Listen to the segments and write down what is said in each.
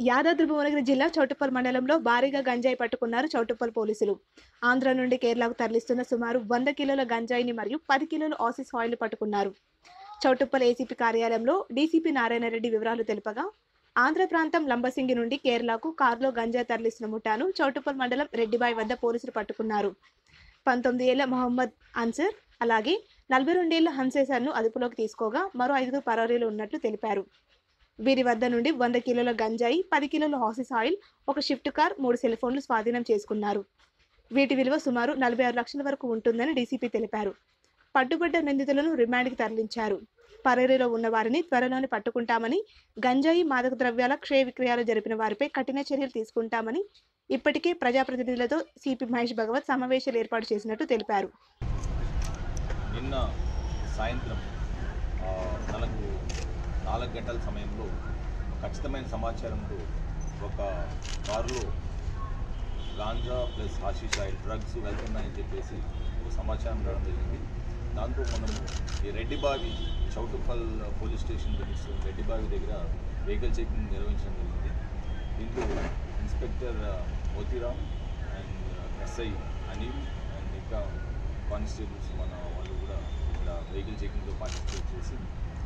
యాదాద్రి భువనగిరి జిల్లా చౌటుప్పల్ మండలంలో భారీగా గంజాయి పట్టుకున్నారు చౌటుప్పల్ పోలీసులు ఆంధ్ర నుండి కేరళకు తరలిస్తున్న సుమారు వంద కిలోల గంజాయిని మరియు పది కిలోల ఆసిస్ ఆయిల్ పట్టుకున్నారు చౌటుప్పల్ ఏసీపీ కార్యాలయంలో డీసీపీ నారాయణరెడ్డి వివరాలు తెలుపగా ఆంధ్ర ప్రాంతం లంబసింగి నుండి కేరళకు కారులో గంజాయి తరలిస్తున్న ముఠాను చౌటుప్పల్ మండలం రెడ్డిబాయ్ వద్ద పోలీసులు పట్టుకున్నారు పంతొమ్మిది ఏళ్ల మొహమ్మద్ అన్సర్ అలాగే నలభై రెండేళ్ల హన్సేసర్ను అదుపులోకి తీసుకోగా మరో ఐదుగురు పరారీలు ఉన్నట్లు తెలిపారు వీరి వద్ద నుండి వంద కిలోల గంజాయి పది కిలోల హాసిస్ ఆయిల్ ఒక షిఫ్ట్ కార్ మూడు సెల్ ఫోన్లు స్వాధీనం చేసుకున్నారు వీటి విలువ సుమారు నలభై ఆరు లక్షల వరకు ఉంటుందని డీసీపీ తెలిపారు పట్టుబడ్డ నిందితులను రిమాండ్కి తరలించారు పరారీలో ఉన్న వారిని త్వరలోనే పట్టుకుంటామని గంజాయి మాదక ద్రవ్యాల క్షయ విక్రయాలు జరిపిన వారిపై కఠిన చర్యలు తీసుకుంటామని ఇప్పటికే ప్రజాప్రతినిధులతో సిపి మహేష్ భగవత్ సమావేశాలు ఏర్పాటు చేసినట్టు తెలిపారు నిన్న సాయంత్రం ఆ, మనకు నాలుగు గంటల సమయంలో ఖచ్చితమైన సమాచారంతో ఒక కారులో ganja plus hashish oil drugs వెళ్తున్నాయని చెప్పేసి ఒక సమాచారం రావడం జరిగింది దాంతో మనము ఈ Reddybavi Choutuppal police station limits Reddybavi దగ్గర వెహికల్ చెకింగ్ నిర్వహించడం జరిగింది దీంట్లో ఇన్స్పెక్టర్ ఆ, Motiram and SI Anil and ఇంకా కానిస్టేబుల్స్ మన వాళ్ళు కూడా ఇక్కడ వెహికల్ చెకింగ్లో పార్టిసిపేట్ చేసి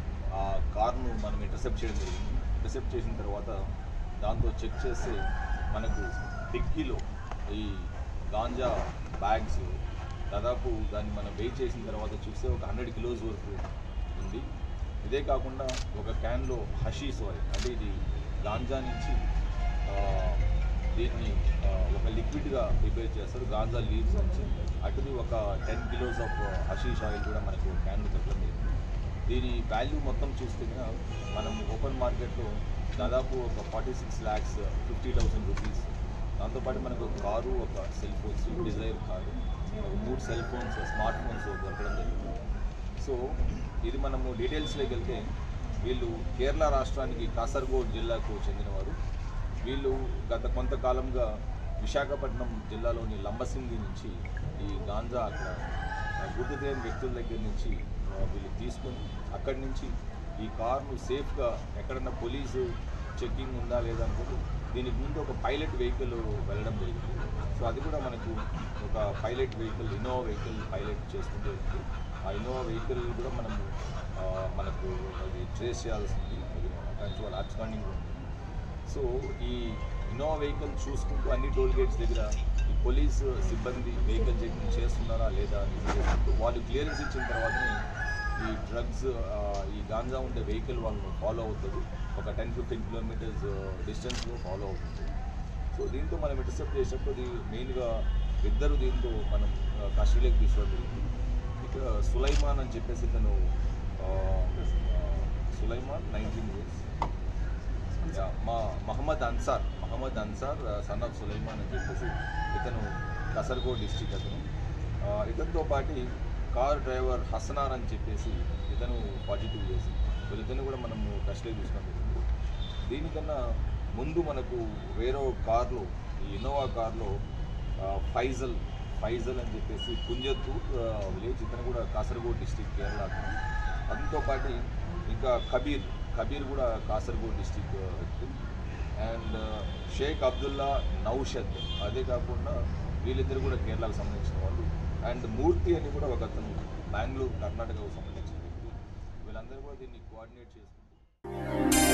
ఆ కార్ను మనం ఇంటర్సెప్ట్ చేయడం జరిగింది ఇంటర్సెప్ట్ చేసిన తర్వాత దాంతో చెక్ చేస్తే మనకు డిక్కీలో ఈ గాంజా బ్యాగ్స్ దాదాపు దాన్ని మనం వెయిట్ చేసిన తర్వాత చూస్తే ఒక హండ్రెడ్ కిలోస్ వరకు ఉంది ఇదే కాకుండా ఒక క్యాన్లో హషీస్ ఆయిల్ అంటే ఇది గాంజా నుంచి ఆ, దీన్ని ఆ, ఒక లిక్విడ్గా ప్రిపేర్ చేస్తారు గాంజా లీవ్స్ నుంచి అటుది ఒక ten kilos of hashish oil కూడా మనకు క్యాన్లో దొరకడం జరిగింది దీని వాల్యూ మొత్తం చూస్తే కనుక మనం ఓపెన్ మార్కెట్లో దాదాపు ఒక forty six lakhs fifty thousand rupees దాంతోపాటు మనకు ఒక కారు ఒక సెల్ ఫోన్స్ డిజైర్ కారు ఒక మూడు సెల్ ఫోన్స్ స్మార్ట్ ఫోన్స్ దొరకడం జరిగింది సో ఇది మనము డీటెయిల్స్లోకి వెళ్తే వీళ్ళు కేరళ రాష్ట్రానికి కాసర్గోడ్ జిల్లాకు చెందినవారు వీళ్ళు గత కొంతకాలంగా విశాఖపట్నం జిల్లాలోని లంబసింగి నుంచి ఈ గాంజా అక్కడ ఆ, గుర్తు తెలియని వ్యక్తుల దగ్గర నుంచి ఆ, వీళ్ళు తీసుకొని అక్కడి నుంచి ఈ కార్ను సేఫ్గా ఎక్కడన్నా పోలీసు చెక్కింగ్ ఉందా లేదా అనుకుంటూ దీనికి ముందు ఒక పైలట్ వెహికల్ వెళ్ళడం జరిగింది సో అది కూడా మనకు ఒక pilot vehicle Innova vehicle pilot చేసుకుంటూ ఉంది ఆ ఇన్నోవా వెహికల్ కూడా మనము ఆ, మనకు అది ట్రేస్ చేయాల్సింది అది అక్కడి వాళ్ళు అబ్స్కాండింగ్ ఉంది సో ఈ ఇన్నోవా వెహికల్ చూసుకుంటూ అన్ని టోల్ గేట్స్ దగ్గర ఈ పోలీస్ సిబ్బంది వెహికల్ చెకింగ్ చేస్తున్నారా లేదా అని చేసుకుంటూ వాళ్ళు క్లియరెన్స్ ఇచ్చిన తర్వాతనే ఈ డ్రగ్స్ ఈ గాంజా ఉండే వెహికల్ వాళ్ళు ఫాలో అవుతుంది ఒక టెన్ ఫిఫ్టీన్ కిలోమీటర్స్ డిస్టెన్స్లో ఫాలో అవుతుంది సో దీంతో మనం ఇంటర్సెప్ట్ చేసినప్పుడు ఇది మెయిన్గా ఇద్దరు దీంతో మనం కస్టడీలోకి తీసుకోవడం జరిగింది ఇక్కడ సులైమాన్ అని చెప్పేసి ఇతను ఆ, ఆ, సులైమాన్ నైన్టీన్ ఇయర్స్ యా, మా మహమ్మద్ అన్సార్ మహమ్మద్ అన్సార్ సన్ ఆఫ్ సులైమాన్ అని చెప్పేసి ఇతను కసర్గోడ్ డిస్టిక్ అతను ఆ, ఇతనితో పాటు కార్ డ్రైవర్ హసనార్ అని చెప్పేసి ఇతను పాజిటివ్ చేసి వీళ్ళిద్దరిని కూడా మనము కస్టడీ తీసుకోవడం జరిగింది దీనికన్నా ముందు మనకు వేరే కార్లో ఈ ఇన్నోవా కార్లో ఆ, ఫైజల్ ఫైజల్ అని చెప్పేసి పుంజత్తూర్ ఆ, విలేజ్ ఇతను కూడా కాసర్గోడ్ డిస్టిక్ కేరళ అతను. అతనితో పాటు ఇంకా కబీర్ కబీర్ కూడా కాసర్గోడ్ డిస్టిక్ వ్యక్తి అండ్ షేక్ అబ్దుల్లా నౌషద్ అదే కాకుండా వీళ్ళిద్దరు కూడా కేరళకు సంబంధించిన వాళ్ళు అండ్ మూర్తి అని కూడా ఒక అతను బెంగళూరు కర్ణాటకకు సంబంధించిన వ్యక్తి వీళ్ళందరూ కూడా దీన్ని కోఆర్డినేట్ చేసుకుంటూ